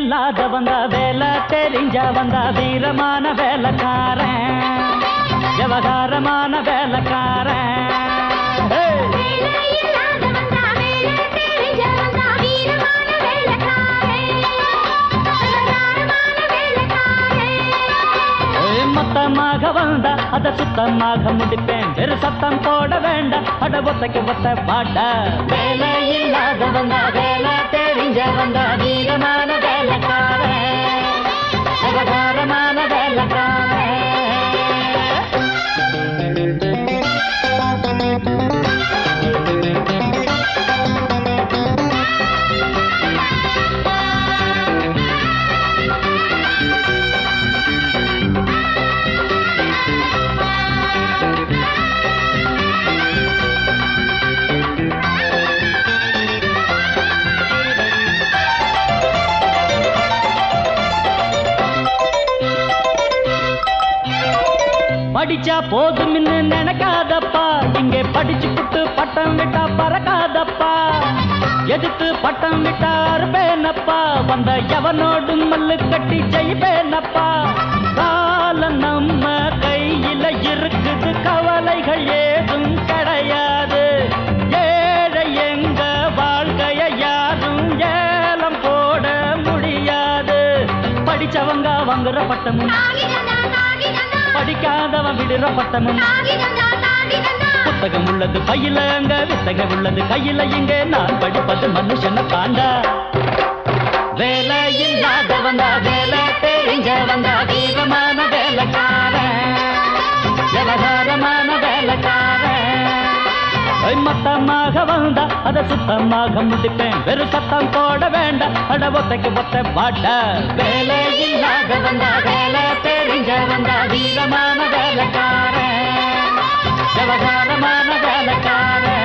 இல்லாத வந்த வேலை தெரிஞ்ச வந்த வீரமான வேலைக்காரன் விவகாரமான வேலைக்காரன் ஹே! ஏய், மொத்தமாக வந்தா அத சுத்தமாக முடிப்பேன் வெறு சத்தம் போட வேண்டாம் அட ஒத்தைக்கு ஒத்த பாட்ட வேலை இல்லாத வந்தா வேலை தெரிஞ்ச வந்தா வீரமான வேலைக்காரன் விவகாரமான வேலைக்காரன் படிச்சா போதும்னு நினைக்காதப்பா இங்கே படிச்சு புட்டு பட்டம் விட்டா பறக்காதப்பா எதுக்கு பட்டம் விட்டா அறுப்பேனப்பா வந்த எவனோடு மல்லு கட்டி ஜெயிப்பேனப்பா காலம் நம்ம கையில இருக்குது கவலைகள் ஏதும் கிடையாது ஏழை எங்க வாழ்க்கைய யாரும் ஏலம் போட முடியாது படிச்சவங்க வாங்குற பட்டமும் படிக்காதவன் விடுற பட்டமும் புத்தகம் உள்ளது பையில அங்க வித்தகம் உள்ளது கையில இங்க நான் படிப்பது மனுஷனை தாண்டா வேலை இல்லாத வந்தா வேலை தெரிஞ்ச வந்தா வீரமான வேலைக்காரன் விவகாரமான வேலைக்காரன் ஐ, மொத்தமாக வந்தா அத சுத்தமாக முடிப்பேன் வெறும் சத்தம் போட வேண்டாம் அட ஒத்தைக்கு ஒத்த பாட்ட வேலை இல்லாத வந்தா வேலை தெரிஞ்ச வந்தா வீரமான வேலைக்காரன் விவகாரமான வேலைக்காரன்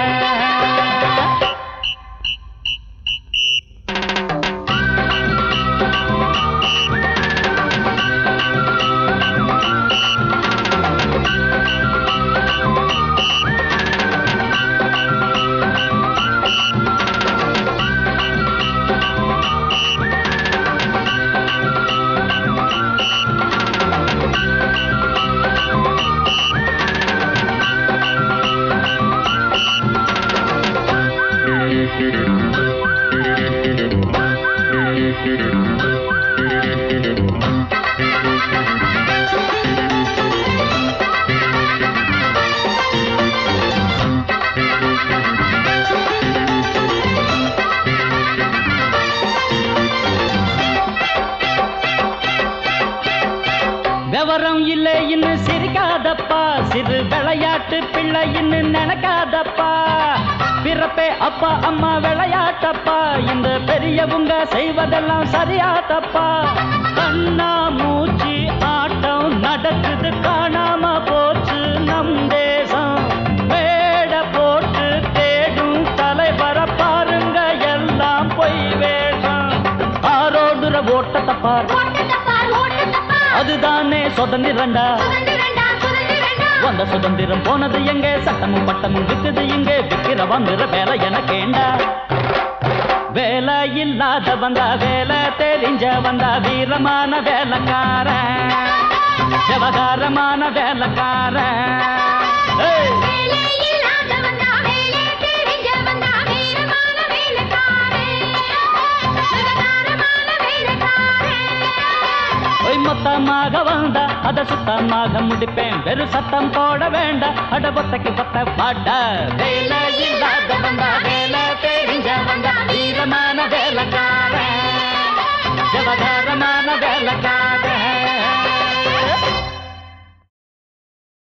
விவரம் இல்லை இன்னும் சிரிக்காதப்பா சிறு விளையாட்டு பிள்ளை இன்னும் நினைக்காதப்பா பிறப்பே அப்பா அம்மா விளையாட்டப்பா இந்த பெரியவங்க செய்வதெல்லாம் சரியா தப்பா கண்ணா மூச்சு ஆட்டம் நடக்குது காணாம போச்சு நம் தேசம் மேட போட்டு தேடும் தலைவர பாருங்க எல்லாம் பொய் வேஷம் ஆரோடுற ஓட்டத்தை பார் அதுதானே சுதந்திரண்டா வந்த சுதந்திரம் போனது எங்க சட்டமும் பட்டமும் விக்குது இங்கே விக்கிற வந்துற வேலை எனக்கேண்டா வேலை இல்லாத வந்தா வேலை தெரிஞ்ச வந்தா வீரமான வேலைக்காரன் விவகாரமான வேலைக்காரன் ஏய்! ஒய் மொத்தமாக வந்தா அத சுத்தமாக முடிப்பேன் வெறு சத்தம் போட வேண்டாம் அட பொத்தைக்கு பொத்த பாட்ட வேலை இல்லாத வந்தா